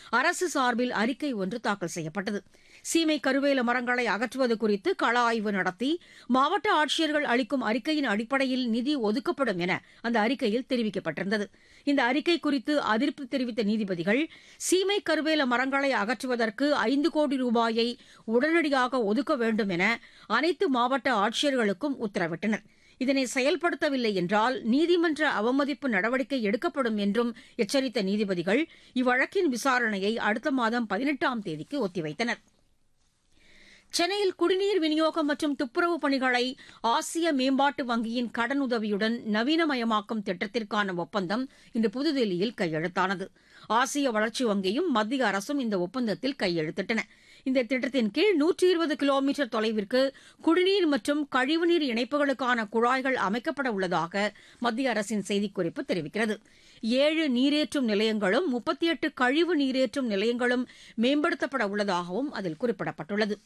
அரசு சார்பில் அறிக்கை ஒன்று தாக்கல் செய்யப்பட்டது சீமை கருவேல மரங்களை அகற்றுவது குறித்து கள ஆய்வு நடத்தி மாவட்ட ஆட்சியர்கள் அளிக்கும் அறிக்கையின் அடிப்படையில் நிதி ஒதுக்கப்படும் என அந்த அறிக்கையில் தெரிவிக்கப்பட்டிருந்தது இந்த அறிக்கை குறித்து அதிருப்தி தெரிவித்த நீதிபதிகள் சீமை கருவேல மரங்களை அகற்றுவதற்கு ஐந்து கோடி ரூபாயை உடனடியாக ஒதுக்க வேண்டும் என அனைத்து மாவட்ட ஆட்சியர்களுக்கும் உத்தரவிட்டனர் இதனை செயல்படுத்தவில்லை என்றால் நீதிமன்ற அவமதிப்பு நடவடிக்கை எடுக்கப்படும் என்றும் எச்சரித்த நீதிபதிகள் இவ்வழக்கின் விசாரணையை அடுத்த மாதம் பதினெட்டாம் தேதிக்கு ஒத்திவைத்தனர் சென்னையில் குடிநீர் விநியோகம் மற்றும் துப்புரவு பணிகளை ஆசிய மேம்பாட்டு வங்கியின் கடனுதவியுடன் நவீனமயமாக்கும் திட்டத்திற்கான ஒப்பந்தம் இன்று புதுதில்லியில் கையெழுத்தானது ஆசிய வளர்ச்சி வங்கியும் மத்திய அரசும் இந்த ஒப்பந்தத்தில் கையெழுத்திட்டன இந்த திட்டத்தின் கீழ் நூற்றி இருபது கிலோமீட்டர் தொலைவிற்கு குடிநீர் மற்றும் கழிவுநீர் இணைப்புகளுக்கான குழாய்கள் அமைக்கப்பட உள்ளதாக மத்திய அரசின் செய்திக்குறிப்பு தெரிவிக்கிறது ஏழு நீரேற்றும் நிலையங்களும் முப்பத்தி எட்டு கழிவு நீரேற்றும் நிலையங்களும் மேம்படுத்தப்பட உள்ளதாகவும் அதில் குறிப்பிடப்பட்டுள்ளது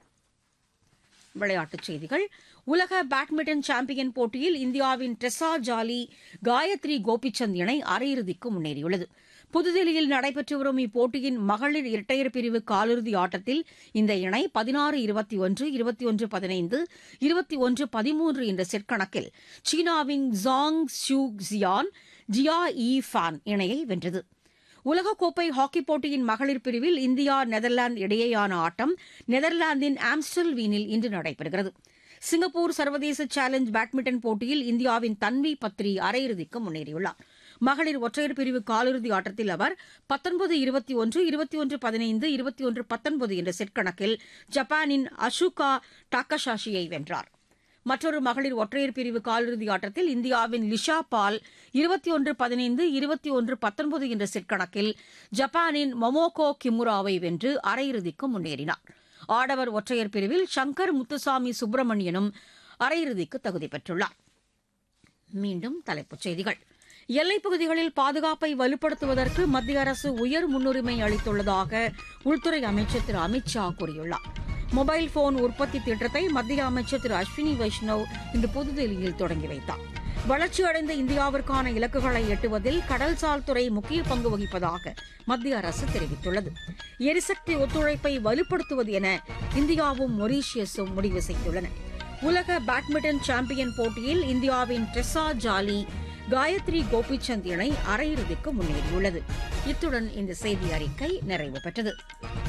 விளையாட்டுச் செய்திகள் உலக பேட்மிண்டன் சாம்பியன் போட்டியில் இந்தியாவின் டெசா ஜாலி காயத்ரி கோபிச்சந்த் இணை அரையிறுதிக்கு முன்னேறியுள்ளது புதுதில்லியில் நடைபெற்று வரும் இப்போட்டியின் மகளிர் இரட்டையர் பிரிவு காலிறுதி ஆட்டத்தில் இந்த இணை பதினாறு இருபத்தி ஒன்று இருபத்தி ஒன்று பதினைந்து இருபத்தி ஒன்று பதிமூன்று என்ற செட் கணக்கில் சீனாவின் Zhang Shuxian Jia Yifan இணையை வென்றது உலகக்கோப்பை ஹாக்கிப் போட்டியின் மகளிர் பிரிவில் இந்தியா நெதர்லாந்து இடையேயான ஆட்டம் நெதர்லாந்தின் ஆம்ஸ்டல் வீனில் இன்று நடைபெறுகிறது சிங்கப்பூர் சர்வதேச சேலஞ்ச் பேட்மிண்டன் போட்டியில் இந்தியாவின் தன்வி பத்ரி அரையிறுதிக்கு முன்னேறியுள்ளார் மகளிர் ஒற்றையர் பிரிவு காலிறுதி ஆட்டத்தில் அவர் பத்தொன்பது இருபத்தி ஒன்று இருபத்தி ஒன்று பதினைந்து இருபத்தி ஒன்று பத்தொன்பது என்ற செட் கணக்கில் ஜப்பானின் அஷுகா டாக்கஷாஷியை வென்றார் மற்றொரு மகளிர் ஒற்றையர் பிரிவு காலிறுதி ஆட்டத்தில் இந்தியாவின் லிஷா பால் இருபத்தி ஒன்று பதினைந்து இருபத்தி ஒன்று பத்தொன்பது என்ற செட் கணக்கில் ஜப்பானின் மொமோகோ கிமுராவை வென்று அரையிறுதிக்கு முன்னேறினார் ஆடவர் ஒற்றையர் பிரிவில் சங்கர் முத்துசாமி சுப்பிரமணியனும் அரையிறுதிக்கு தகுதி பெற்றுள்ளார் மீண்டும் தலைப்புச் செய்திகள் எல்லைப் பகுதிகளில் பாதுகாப்பை வலுப்படுத்துவதற்கு மத்திய அரசு உயர் முன்னுரிமை அளித்துள்ளதாக உள்துறை அமைச்சர் திரு அமித் ஷா கூறியுள்ளார் மொபைல் போன் உற்பத்தி திட்டத்தை மத்திய அமைச்சர் திரு அஸ்வினி வைஷ்ணவ் இன்று புதுதில்லியில் தொடங்கி வைத்தார் வளர்ச்சியடைந்த இந்தியாவிற்கான இலக்குகளை எட்டுவதில் கடல்சார் துறை முக்கிய பங்கு வகிப்பதாக மத்திய அரசு தெரிவித்துள்ளது எரிசக்தி ஒத்துழைப்பை வலுப்படுத்துவது என இந்தியாவும் மொரீஷியஸும் முடிவு செய்துள்ளன உலக பேட்மிண்டன் சாம்பியன் போட்டியில் இந்தியாவின் ட்ரெஸா ஜாலி காயத்ரி கோபிச்சந்த் இணை அரையிறுதிக்கு முன்னேறியுள்ளது இத்துடன் இந்த செய்தி அறிக்கை நிறைவு பெற்றது